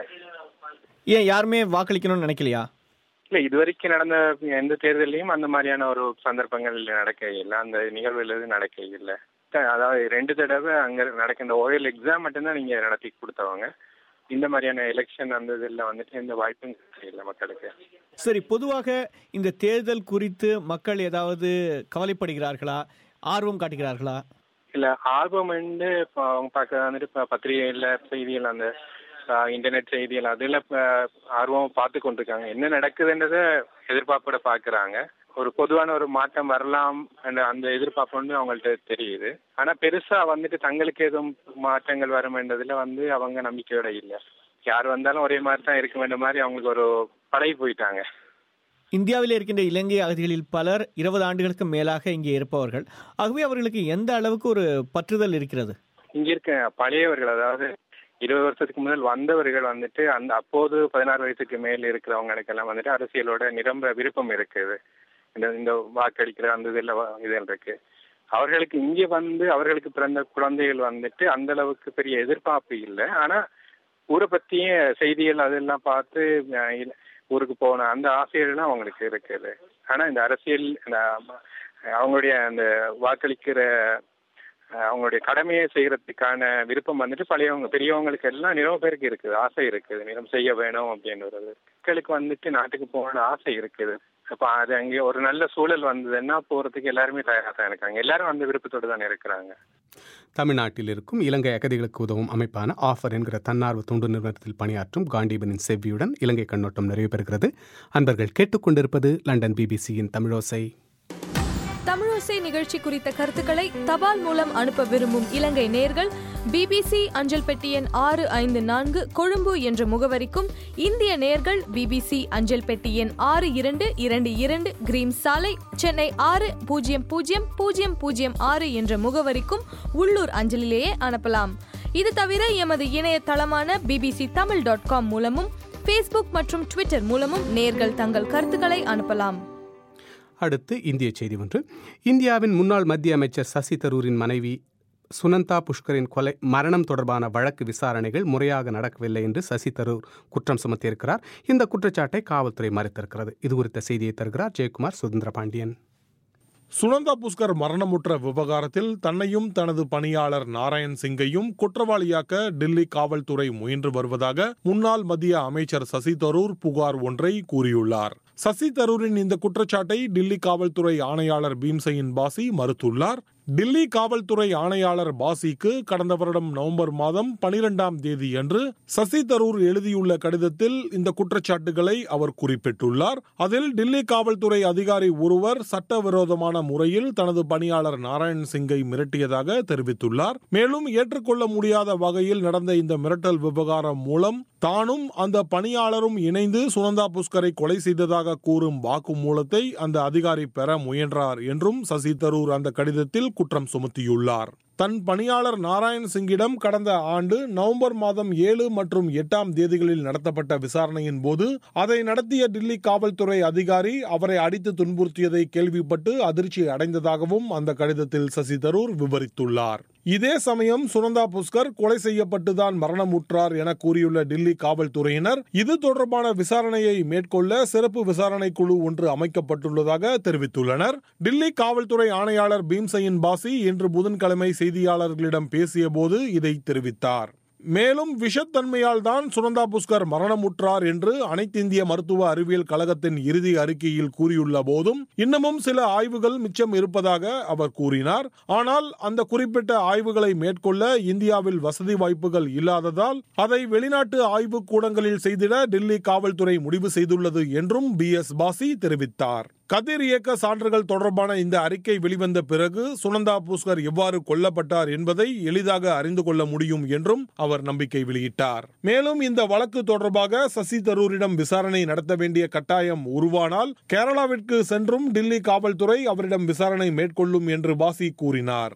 ஏன் யாருமே வாக்களிக்கணும்னு நினைக்கலையா இல்ல இதுவரைக்கும் நடந்த எந்த தேர்தலையும் அந்த மாதிரியான ஒரு சந்தர்ப்பங்கள் நடக்க இல்லை அந்த நிகழ்வுகள் எதுவும் நடக்க இல்லை அதாவது ரெண்டு தடவை அங்க நடக்கின்ற ஓயல் எக்ஸாம் மட்டும்தான் நீங்க நடத்தி கொடுத்தவங்க இந்த மாதிரியான எலெக்ஷன் அந்த இதில் வந்துட்டு எந்த வாய்ப்பும் இல்லை மக்களுக்கு சரி பொதுவாக இந்த தேர்தல் குறித்து மக்கள் ஏதாவது கவலைப்படுகிறார்களா ஆர்வம் காட்டுகிறார்களா இல்ல ஆர்வம் வந்து இப்போ அவங்க பார்க்க வந்துட்டு இப்போ பத்திரிகையில் செய்திகள் அந்த இன்டர்நெட் செய்திகள் அதில் ஆர்வம் பார்த்து கொண்டிருக்காங்க என்ன நடக்குதுன்றத எதிர்பார்ப்போட பார்க்குறாங்க ஒரு பொதுவான ஒரு மாற்றம் வரலாம் அந்த எதிர்பார்ப்பு வந்து அவங்கள்ட்ட தெரியுது ஆனா பெருசா வந்துட்டு தங்களுக்கு எதுவும் மாற்றங்கள் வரும்ன்றதுல வந்து அவங்க நம்பிக்கையோட இல்லை யார் வந்தாலும் ஒரே மாதிரி தான் இருக்க வேண்டிய மாதிரி அவங்களுக்கு ஒரு பழகி போயிட்டாங்க இந்தியாவில் இருக்கின்ற இலங்கை அகதிகளில் பலர் இருபது ஆண்டுகளுக்கு மேலாக இங்கே இருப்பவர்கள் ஆகவே அவர்களுக்கு எந்த அளவுக்கு ஒரு பற்றுதல் இருக்கிறது இங்க இருக்க பழையவர்கள் அதாவது இருபது வருஷத்துக்கு முதல் வந்தவர்கள் வந்துட்டு அந்த அப்போது பதினாறு வயசுக்கு மேல் இருக்கிறவங்களுக்கெல்லாம் வந்துட்டு அரசியலோட நிரம்ப விருப்பம் இருக்குது இந்த இந்த வாக்களிக்கிற அந்த இதில் இதில் இருக்கு அவர்களுக்கு இங்கே வந்து அவர்களுக்கு பிறந்த குழந்தைகள் வந்துட்டு அந்த அளவுக்கு பெரிய எதிர்பார்ப்பு இல்லை ஆனா ஊரை பத்திய செய்திகள் அதெல்லாம் பார்த்து ஊருக்கு போன அந்த ஆசைகள்லாம் அவங்களுக்கு இருக்குது ஆனா இந்த அரசியல் அவங்களுடைய அந்த வாக்களிக்கிற அவங்களுடைய கடமையை செய்யறதுக்கான விருப்பம் வந்துட்டு பழையவங்க பெரியவங்களுக்கு எல்லாம் நிறைய பேருக்கு இருக்குது ஆசை இருக்குது நிறம் செய்ய வேணும் அப்படின்றது மக்களுக்கு வந்துட்டு நாட்டுக்கு போகணும்னு ஆசை இருக்குது அப்ப அது அங்கே ஒரு நல்ல சூழல் வந்ததுன்னா போறதுக்கு எல்லாருமே தயாராக தான் இருக்காங்க எல்லாரும் அந்த விருப்பத்தோடு தான் இருக்கிறாங்க தமிழ்நாட்டில் இருக்கும் இலங்கை அகதிகளுக்கு உதவும் அமைப்பான ஆஃபர் என்கிற தன்னார்வ தொண்டு நிறுவனத்தில் பணியாற்றும் காண்டீபனின் செவ்வியுடன் இலங்கை கண்ணோட்டம் நிறைவு பெறுகிறது அன்பர்கள் கேட்டுக்கொண்டிருப்பது லண்டன் பிபிசியின் தமிழோசை தமிழோசை நிகழ்ச்சி குறித்த கருத்துக்களை தபால் மூலம் அனுப்ப விரும்பும் இலங்கை நேர்கள் பிபிசி அஞ்சல் பெட்டி எண் ஆறு ஐந்து நான்கு கொழும்பு என்ற முகவரிக்கும் இந்திய நேர்கள் பிபிசி அஞ்சல் பெட்டி எண் ஆறு இரண்டு இரண்டு இரண்டு கிரீம் சாலை சென்னை ஆறு பூஜ்ஜியம் பூஜ்ஜியம் பூஜ்ஜியம் பூஜ்ஜியம் ஆறு என்ற முகவரிக்கும் உள்ளூர் அஞ்சலிலேயே அனுப்பலாம் இது தவிர எமது இணையதளமான பிபிசி தமிழ் டாட் காம் மூலமும் ஃபேஸ்புக் மற்றும் ட்விட்டர் மூலமும் நேர்கள் தங்கள் கருத்துக்களை அனுப்பலாம் அடுத்து இந்திய செய்தி ஒன்று இந்தியாவின் முன்னாள் மத்திய அமைச்சர் சசி தரூரின் மனைவி சுனந்தா புஷ்கரின் கொலை மரணம் தொடர்பான வழக்கு விசாரணைகள் முறையாக நடக்கவில்லை என்று சசி தரூர் குற்றம் சுமத்தியிருக்கிறார் இந்த குற்றச்சாட்டை காவல்துறை மறுத்திருக்கிறது இது குறித்த செய்தியை தருகிறார் ஜெயக்குமார் சுதந்திர பாண்டியன் சுனந்தா புஷ்கர் மரணமுற்ற விவகாரத்தில் தன்னையும் தனது பணியாளர் நாராயண் சிங்கையும் குற்றவாளியாக்க டெல்லி காவல்துறை முயன்று வருவதாக முன்னாள் மத்திய அமைச்சர் சசி தரூர் புகார் ஒன்றை கூறியுள்ளார் சசி தரூரின் இந்த குற்றச்சாட்டை டில்லி காவல்துறை ஆணையாளர் பீம்சையின் பாசி மறுத்துள்ளார் டில்லி காவல்துறை ஆணையாளர் பாசிக்கு கடந்த வருடம் நவம்பர் மாதம் பனிரெண்டாம் தேதி அன்று சசி தரூர் எழுதியுள்ள கடிதத்தில் இந்த குற்றச்சாட்டுகளை அவர் குறிப்பிட்டுள்ளார் அதில் டில்லி காவல்துறை அதிகாரி ஒருவர் சட்டவிரோதமான முறையில் தனது பணியாளர் நாராயண் சிங்கை மிரட்டியதாக தெரிவித்துள்ளார் மேலும் ஏற்றுக்கொள்ள முடியாத வகையில் நடந்த இந்த மிரட்டல் விவகாரம் மூலம் தானும் அந்த பணியாளரும் இணைந்து சுனந்தா புஷ்கரை கொலை செய்ததாக கூறும் வாக்குமூலத்தை அந்த அதிகாரி பெற முயன்றார் என்றும் சசி தரூர் அந்த கடிதத்தில் குற்றம் சுமத்தியுள்ளார் தன் பணியாளர் நாராயண் சிங்கிடம் கடந்த ஆண்டு நவம்பர் மாதம் ஏழு மற்றும் எட்டாம் தேதிகளில் நடத்தப்பட்ட விசாரணையின் போது அதை நடத்திய டில்லி காவல்துறை அதிகாரி அவரை அடித்து துன்புறுத்தியதை கேள்விப்பட்டு அதிர்ச்சி அடைந்ததாகவும் அந்த கடிதத்தில் சசி தரூர் விவரித்துள்ளார் இதே சமயம் சுனந்தா புஷ்கர் கொலை செய்யப்பட்டுதான் மரணமுற்றார் என கூறியுள்ள டில்லி காவல்துறையினர் இது தொடர்பான விசாரணையை மேற்கொள்ள சிறப்பு விசாரணை குழு ஒன்று அமைக்கப்பட்டுள்ளதாக தெரிவித்துள்ளனர் டில்லி காவல்துறை ஆணையாளர் பீம்சையின் பாசி இன்று புதன்கிழமை செய்தியாளர்களிடம் பேசிய போது இதை தெரிவித்தார் மேலும் விஷத்தன்மையால் தான் சுனந்தா புஷ்கர் மரணமுற்றார் என்று அனைத்திந்திய மருத்துவ அறிவியல் கழகத்தின் இறுதி அறிக்கையில் கூறியுள்ள போதும் இன்னமும் சில ஆய்வுகள் மிச்சம் இருப்பதாக அவர் கூறினார் ஆனால் அந்த குறிப்பிட்ட ஆய்வுகளை மேற்கொள்ள இந்தியாவில் வசதி வாய்ப்புகள் இல்லாததால் அதை வெளிநாட்டு ஆய்வு கூடங்களில் செய்திட டெல்லி காவல்துறை முடிவு செய்துள்ளது என்றும் பி எஸ் பாசி தெரிவித்தார் கதிர் இயக்க சான்றுகள் தொடர்பான இந்த அறிக்கை வெளிவந்த பிறகு சுனந்தா புஷ்கர் எவ்வாறு கொல்லப்பட்டார் என்பதை எளிதாக அறிந்து கொள்ள முடியும் என்றும் அவர் நம்பிக்கை வெளியிட்டார் மேலும் இந்த வழக்கு தொடர்பாக சசி தரூரிடம் விசாரணை நடத்த வேண்டிய கட்டாயம் உருவானால் கேரளாவிற்கு சென்றும் டில்லி காவல்துறை அவரிடம் விசாரணை மேற்கொள்ளும் என்று பாசி கூறினார்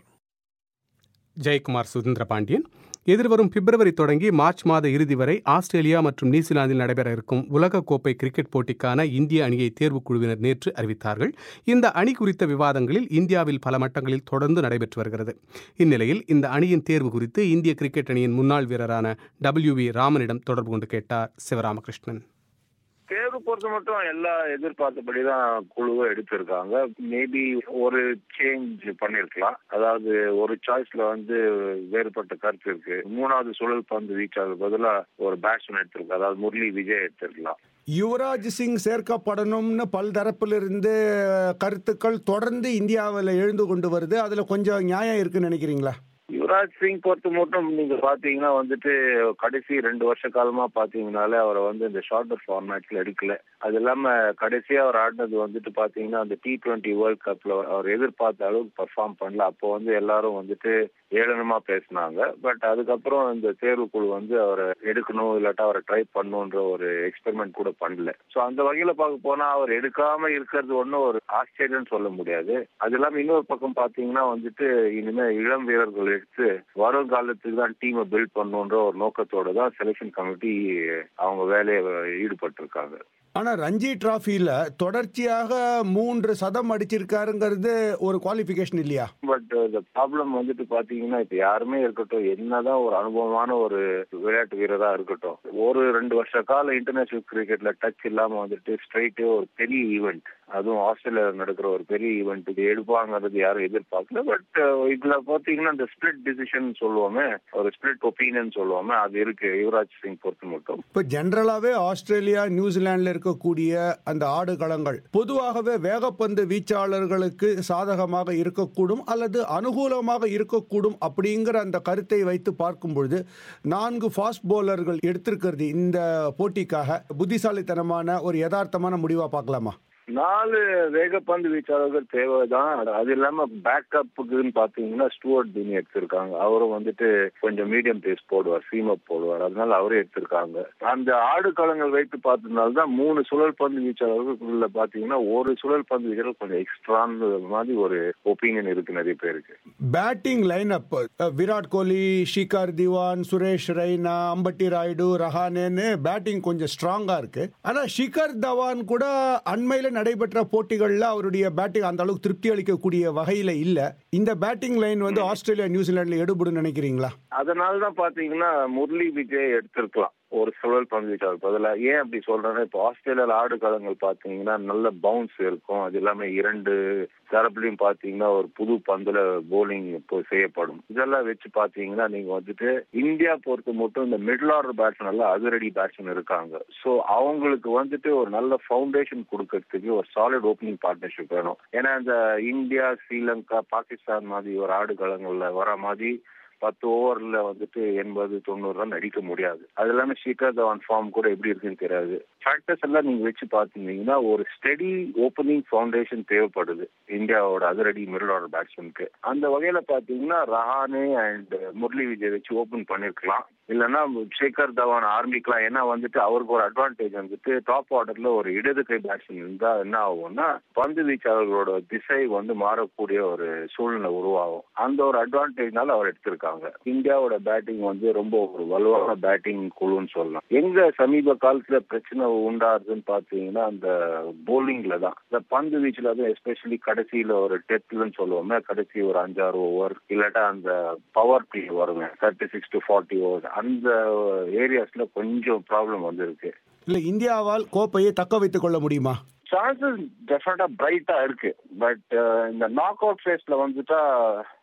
ஜெயக்குமார் சுதந்திர பாண்டியன் எதிர்வரும் பிப்ரவரி தொடங்கி மார்ச் மாத இறுதி வரை ஆஸ்திரேலியா மற்றும் நியூசிலாந்தில் நடைபெற இருக்கும் உலகக்கோப்பை கிரிக்கெட் போட்டிக்கான இந்திய அணியை தேர்வுக் குழுவினர் நேற்று அறிவித்தார்கள் இந்த அணி குறித்த விவாதங்களில் இந்தியாவில் பல மட்டங்களில் தொடர்ந்து நடைபெற்று வருகிறது இந்நிலையில் இந்த அணியின் தேர்வு குறித்து இந்திய கிரிக்கெட் அணியின் முன்னாள் வீரரான டபிள்யூ வி ராமனிடம் தொடர்பு கொண்டு கேட்டார் சிவராமகிருஷ்ணன் தேர்வு பொறுத்த மட்டும் எல்லா எதிர்பார்த்தபடி தான் குழுவை எடுத்திருக்காங்க மேபி ஒரு சேஞ்ச் பண்ணிருக்கலாம் அதாவது ஒரு சாய்ஸ்ல வந்து வேறுபட்ட கருத்து இருக்கு மூணாவது சுழல் பந்து வீச்சாக பதிலா ஒரு பேட்ஸ்மேன் எடுத்திருக்கு அதாவது முரளி விஜய் எடுத்திருக்கலாம் யுவராஜ் சிங் சேர்க்கப்படணும்னு பல்தரப்பிலிருந்து கருத்துக்கள் தொடர்ந்து இந்தியாவில் எழுந்து கொண்டு வருது அதில் கொஞ்சம் நியாயம் இருக்குன்னு நினைக்கிறீங்களா யுவராஜ் சிங் பொறுத்த மட்டும் நீங்க பாத்தீங்கன்னா வந்துட்டு கடைசி ரெண்டு வருஷ காலமா பாத்தீங்கன்னாலே அவரை வந்து இந்த ஷார்ட்டர் ஃபார்மேட்ல எடுக்கல அது இல்லாம கடைசியா அவர் ஆடினது வந்துட்டு பாத்தீங்கன்னா அந்த டி டுவெண்ட்டி வேர்ல்ட் கப்ல அவர் எதிர்பார்த்த அளவுக்கு பர்ஃபார்ம் பண்ணல அப்போ வந்து எல்லாரும் வந்துட்டு ஏளனமா பேசினாங்க பட் அதுக்கப்புறம் இந்த தேர்வுக்குழு வந்து அவரை எடுக்கணும் இல்லாட்டா அவரை ட்ரை பண்ணணுன்ற ஒரு எக்ஸ்பெரிமெண்ட் கூட பண்ணல சோ அந்த வகையில பார்க்க போனா அவர் எடுக்காம இருக்கிறது ஒன்றும் ஒரு ஆச்சரியம்னு சொல்ல முடியாது அது இல்லாம இன்னொரு பக்கம் பாத்தீங்கன்னா வந்துட்டு இனிமே இளம் வீரர்கள் எடுத்து வரும் காலத்துக்கு தான் டீமை பில்ட் பண்ணணுன்ற ஒரு நோக்கத்தோட தான் செலெக்ஷன் கமிட்டி அவங்க வேலையை ஈடுபட்டு இருக்காங்க ஆனா ரஞ்சி டிராஃபில தொடர்ச்சியாக மூன்று சதம் அடிச்சிருக்காருங்கிறது ஒரு குவாலிஃபிகேஷன் இல்லையா பட் இந்த ப்ராப்ளம் வந்துட்டு பாத்தீங்கன்னா இப்ப யாருமே இருக்கட்டும் என்னதான் ஒரு அனுபவமான ஒரு விளையாட்டு வீரரா இருக்கட்டும் ஒரு ரெண்டு வருஷ கால இன்டர்நேஷனல் கிரிக்கெட்ல டச் இல்லாம வந்துட்டு ஸ்ட்ரைட்டு ஒரு பெரிய ஈவெண்ட் அதுவும் ஆஸ்திரேலியாவில் நடக்கிற ஒரு பெரிய ஈவெண்ட் இது எடுப்பாங்கிறது யாரும் எதிர்பார்க்கல பட் இதுல பாத்தீங்கன்னா இந்த ஸ்பிளிட் டிசிஷன் சொல்லுவோமே ஒரு ஸ்பிளிட் ஒப்பீனியன் சொல்லுவோமே அது இருக்கு யுவராஜ் சிங் பொறுத்த மட்டும் இப்போ ஜென்ரலாகவே ஆஸ்திரேலியா நியூசிலாண்டில் இருக்கக்கூடிய அந்த ஆடுகளங்கள் பொதுவாகவே வேகப்பந்து வீச்சாளர்களுக்கு சாதகமாக இருக்கக்கூடும் அல்லது அனுகூலமாக இருக்கக்கூடும் அப்படிங்கிற அந்த கருத்தை வைத்து பார்க்கும் பொழுது நான்கு ஃபாஸ்ட் போலர்கள் எடுத்திருக்கிறது இந்த போட்டிக்காக புத்திசாலித்தனமான ஒரு யதார்த்தமான முடிவாக பார்க்கலாமா நாலு வேகப்பந்து வீச்சாளர்கள் தேவைதான் அது இல்லாம பேக்கப்புக்குன்னு பாத்தீங்கன்னா ஸ்டூவர்ட் பினி எடுத்திருக்காங்க அவரும் வந்துட்டு கொஞ்சம் மீடியம் பேஸ் போடுவார் சீமப் போடுவார் அதனால அவரே எடுத்திருக்காங்க அந்த ஆடுகளங்கள் வைத்து பார்த்ததுனால தான் மூணு சுழல் பந்து வீச்சாளர்களுக்குள்ள பாத்தீங்கன்னா ஒரு சுழல் பந்து வீச்சாளர் கொஞ்சம் எக்ஸ்ட்ரான்னு மாதிரி ஒரு ஒப்பீனியன் இருக்கு நிறைய பேருக்கு batting line up Virat Kohli Shikhar Dhawan Suresh Raina Ambati Rayudu ரஹானேன்னு பேட்டிங் கொஞ்சம் ஸ்ட்ராங்கா இருக்கு ஆனா ஷிகர் தவான் கூட அண்மையில நடைபெற்ற போட்டிகள்ல அவருடைய பேட்டிங் அந்த அளவுக்கு திருப்தி அளிக்கக்கூடிய வகையில இல்ல இந்த பேட்டிங் லைன் வந்து ஆஸ்திரேலியா நியூசிலாந்துல எடுபடும் நினைக்கிறீங்களா அதனால தான் பாத்தீங்கன்னா முரளி விஜய் எடுத்திருக்கலாம் ஒரு சுழல் பந்து வீச்சாளர் பதிலாக ஏன் அப்படி சொல்றேன்னா இப்போ ஆஸ்திரேலியால ஆடுகளங்கள் பாத்தீங்கன்னா நல்ல பவுன்ஸ் இருக்கும் அது இல்லாம இரண்டு தரப்புலையும் பாத்தீங்கன்னா ஒரு புது பந்துல போலிங் இப்போ செய்யப்படும் இதெல்லாம் வச்சு பாத்தீங்கன்னா நீங்க வந்துட்டு இந்தியா பொறுத்த மட்டும் இந்த மிடில் ஆர்டர் பேட்ஸ்மேன் எல்லாம் அதிரடி பேட்ஸ்மேன் இருக்காங்க ஸோ அவங்களுக்கு வந்துட்டு ஒரு நல்ல ஃபவுண்டேஷன் கொடுக்கறதுக்கு ஒரு சாலிட் ஓப்பனிங் பார்ட்னர்ஷிப் வேணும் ஏன்னா இந்த இந்தியா ஸ்ரீலங்கா பாகிஸ்தான் மாதிரி ஒரு ஆடுகளங்கள்ல வர மாதிரி பத்து ஓவர்ல வந்துட்டு எண்பது தொண்ணூறு ரன் அடிக்க முடியாது அது இல்லாம ஷிகர் தவான் ஃபார்ம் கூட எப்படி இருக்குன்னு தெரியாது ஃபேக்டர்ஸ் எல்லாம் நீங்க வச்சு பாத்தீங்கன்னா ஒரு ஸ்டெடி ஓப்பனிங் ஃபவுண்டேஷன் தேவைப்படுது இந்தியாவோட அதிரடி மிடில் ஆர்டர் பேட்ஸ்மேனுக்கு அந்த வகையில பாத்தீங்கன்னா ரஹானே அண்ட் முரளி விஜய் வச்சு ஓபன் பண்ணிருக்கலாம் இல்லைன்னா ஷேகர் தவான் ஆரம்பிக்கலாம் ஏன்னா வந்துட்டு அவருக்கு ஒரு அட்வான்டேஜ் வந்துட்டு டாப் ஆர்டர்ல ஒரு இடது கை பேட்ஸ்மேன் இருந்தா என்ன ஆகும்னா பந்து வீச்சாளர்களோட திசை வந்து மாறக்கூடிய ஒரு சூழ்நிலை உருவாகும் அந்த ஒரு அட்வான்டேஜ்னால அவர் எடுத்திருக்காங்க இந்தியாவோட பேட்டிங் வந்து ரொம்ப ஒரு வலுவான பேட்டிங் குழுன்னு சொல்லலாம் எங்க சமீப காலத்துல பிரச்சனை உண்டாருதுன்னு பாத்தீங்கன்னா அந்த போலிங்ல தான் இந்த பந்து வீச்சுல அதுவும் எஸ்பெஷலி கடைசியில ஒரு டெத்லன்னு சொல்லுவோமே கடைசி ஒரு அஞ்சாறு ஓவர் இல்லாட்டா அந்த பவர் பிளே வருங்க thirty six to forty over அந்த ஏரியாஸ்ல கொஞ்சம் ப்ராப்ளம் வந்திருக்கு இல்ல இந்தியாவால் கோப்பையை தக்க வைத்துக் கொள்ள முடியுமா சான்சஸ் டெஃபினட்டா பிரைட்டா இருக்கு பட் இந்த நாக் அவுட் ஃபேஸ்ல வந்துட்டா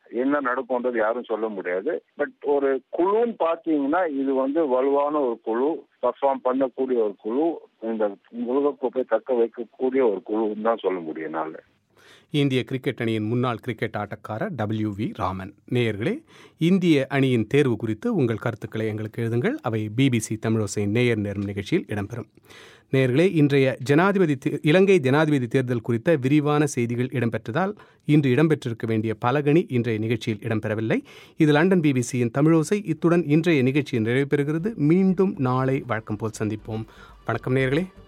என்ன நடக்கும்ன்றது யாரும் சொல்ல முடியாது பட் ஒரு குழுன்னு பாத்தீங்கன்னா இது வந்து வலுவான ஒரு குழு பர்ஃபார்ம் பண்ணக்கூடிய ஒரு குழு இந்த உலகக்கோப்பை தக்க வைக்கக்கூடிய ஒரு குழுன்னு தான் சொல்ல முடியும் என்னால இந்திய கிரிக்கெட் அணியின் முன்னாள் கிரிக்கெட் ஆட்டக்காரர் டபிள்யூ வி ராமன் நேயர்களே இந்திய அணியின் தேர்வு குறித்து உங்கள் கருத்துக்களை எங்களுக்கு எழுதுங்கள் அவை பிபிசி தமிழோசை நேயர் நேரம் நிகழ்ச்சியில் இடம்பெறும் நேயர்களே இன்றைய ஜனாதிபதி தே- இலங்கை ஜனாதிபதி தேர்தல் குறித்த விரிவான செய்திகள் இடம்பெற்றதால் இன்று இடம்பெற்றிருக்க வேண்டிய பலகணி இன்றைய நிகழ்ச்சியில் இடம்பெறவில்லை இது லண்டன் பிபிசியின் தமிழோசை இத்துடன் இன்றைய நிகழ்ச்சி நிறைவு பெறுகிறது மீண்டும் நாளை வழக்கம் போல் சந்திப்போம் வணக்கம் நேயர்களே